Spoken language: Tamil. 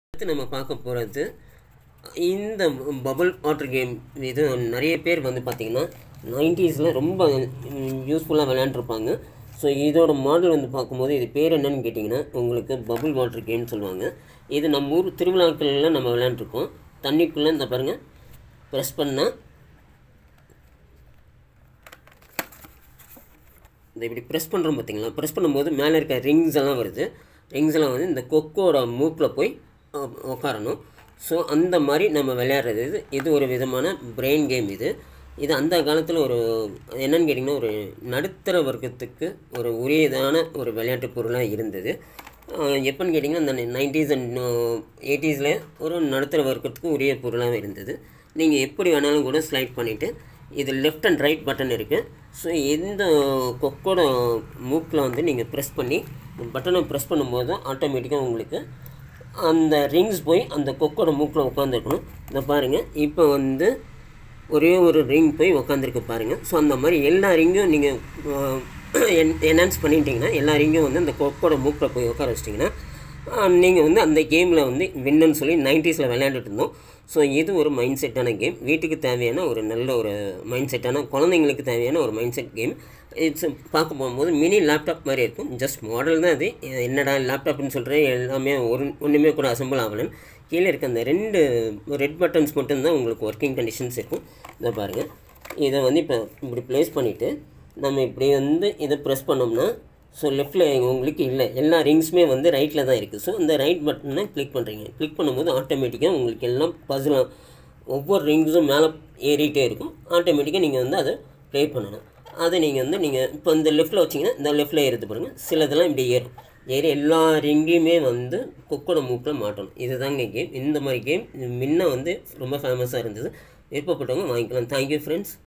அடுத்து நம்ம பார்க்க போகிறது இந்த பபுள் வாட்டர் கேம் இது நிறைய பேர் வந்து பார்த்திங்கன்னா நைன்டிஸில் ரொம்ப யூஸ்ஃபுல்லாக விளையாண்டுருப்பாங்க ஸோ இதோட மாடல் வந்து பார்க்கும்போது இது பேர் என்னன்னு கேட்டிங்கன்னா உங்களுக்கு பபுள் வாட்டர் கேம்னு சொல்லுவாங்க இது நம்ம ஊர் திருவிழாக்கள்லாம் நம்ம விளையாண்டுருக்கோம் தண்ணிக்குள்ளே இந்த பாருங்கள் ப்ரெஸ் பண்ணால் இந்த இப்படி ப்ரெஸ் பண்ணுறோம் பார்த்தீங்களா ப்ரெஸ் பண்ணும்போது மேலே இருக்க ரிங்ஸ் எல்லாம் வருது ரிங்ஸ் எல்லாம் வந்து இந்த கொக்கோட மூக்கில் போய் அஹ், உக்காரணும் ஸோ அந்த மாதிரி நம்ம விளையாடுறது இது இது ஒரு விதமான பிரெயின் கேம் இது இது அந்த காலத்தில் ஒரு என்னன்னு கேட்டிங்கன்னா ஒரு நடுத்தர வர்க்கத்துக்கு ஒரு உரியதான ஒரு விளையாட்டு பொருளாக இருந்தது அஹ், எப்போன்னு கேட்டிங்கன்னா இந்த நைன்டிஸ் அண்ட் எயிட்டிஸில் ஒரு நடுத்தர வர்க்கத்துக்கு உரிய பொருளாக இருந்தது நீங்கள் எப்படி வேணாலும் கூட ஸ்லைட் பண்ணிவிட்டு இது லெஃப்ட் அண்ட் ரைட் பட்டன் இருக்குது ஸோ இந்த கொக்கோட மூக்கில் வந்து நீங்கள் ப்ரெஸ் பண்ணி பட்டனை ப்ரெஸ் பண்ணும்போது ஆட்டோமேட்டிக்காக உங்களுக்கு அந்த ரிங்ஸ் போய் அந்த கொக்கோட மூக்கில் உட்காந்துருக்கணும் இந்த பாருங்கள் இப்போ வந்து ஒரே ஒரு ரிங் போய் உட்காந்துருக்கு பாருங்கள் ஸோ அந்த மாதிரி எல்லா ரிங்கும் நீங்கள் என்ஹான்ஸ் பண்ணிட்டீங்கன்னா எல்லா ரிங்கும் வந்து அந்த கொக்கோட மூக்கில் போய் உட்கார வச்சிட்டிங்கன்னா நீங்கள் வந்து அந்த கேமில் வந்து வின்னுன்னு சொல்லி நைன்ட்டீஸில் விளையாண்டுட்டு இருந்தோம் ஸோ இது ஒரு மைண்ட் செட்டான கேம் வீட்டுக்கு தேவையான ஒரு நல்ல ஒரு மைண்ட் செட்டான குழந்தைங்களுக்கு தேவையான ஒரு மைண்ட் செட் கேம் இட்ஸ் பார்க்க போகும்போது மினி லேப்டாப் மாதிரி இருக்கும் ஜஸ்ட் மாடல் தான் அது என்னடா லேப்டாப்னு சொல்கிறேன் எல்லாமே ஒரு ஒன்றுமே கூட அசம்பிள் ஆகலன்னு கீழே இருக்க அந்த ரெண்டு ரெட் பட்டன்ஸ் மட்டும்தான் உங்களுக்கு ஒர்க்கிங் கண்டிஷன்ஸ் இருக்கும் இதை பாருங்கள் இதை வந்து இப்போ இப்படி ப்ளேஸ் பண்ணிவிட்டு நம்ம இப்படி வந்து இதை ப்ரெஸ் பண்ணோம்னா ஸோ லெஃப்ட்டில் உங்களுக்கு இல்லை எல்லா ரிங்ஸுமே வந்து ரைட்டில் தான் இருக்குது ஸோ இந்த ரைட் பட்டனை கிளிக் பண்ணுறீங்க கிளிக் பண்ணும்போது ஆட்டோமேட்டிக்காக உங்களுக்கு எல்லாம் பஸ்ஸில் ஒவ்வொரு ரிங்ஸும் மேலே ஏறிட்டே இருக்கும் ஆட்டோமேட்டிக்காக நீங்கள் வந்து அதை ப்ளே பண்ணணும் அதை நீங்கள் வந்து நீங்கள் இப்போ இந்த லெஃப்ட்டில் வச்சிங்கன்னா இந்த லெஃப்ட்டில் ஏறுது பாருங்கள் சிலதெல்லாம் இப்படி ஏறும் ஏறி எல்லா ரிங்கையுமே வந்து கொக்கோட மூக்கில் மாட்டணும் இதுதாங்க கேம் இந்த மாதிரி கேம் முன்ன வந்து ரொம்ப ஃபேமஸாக இருந்தது விருப்பப்பட்டவங்க வாங்கிக்கலாம் தேங்க்யூ ஃப்ரெண்ட்ஸ்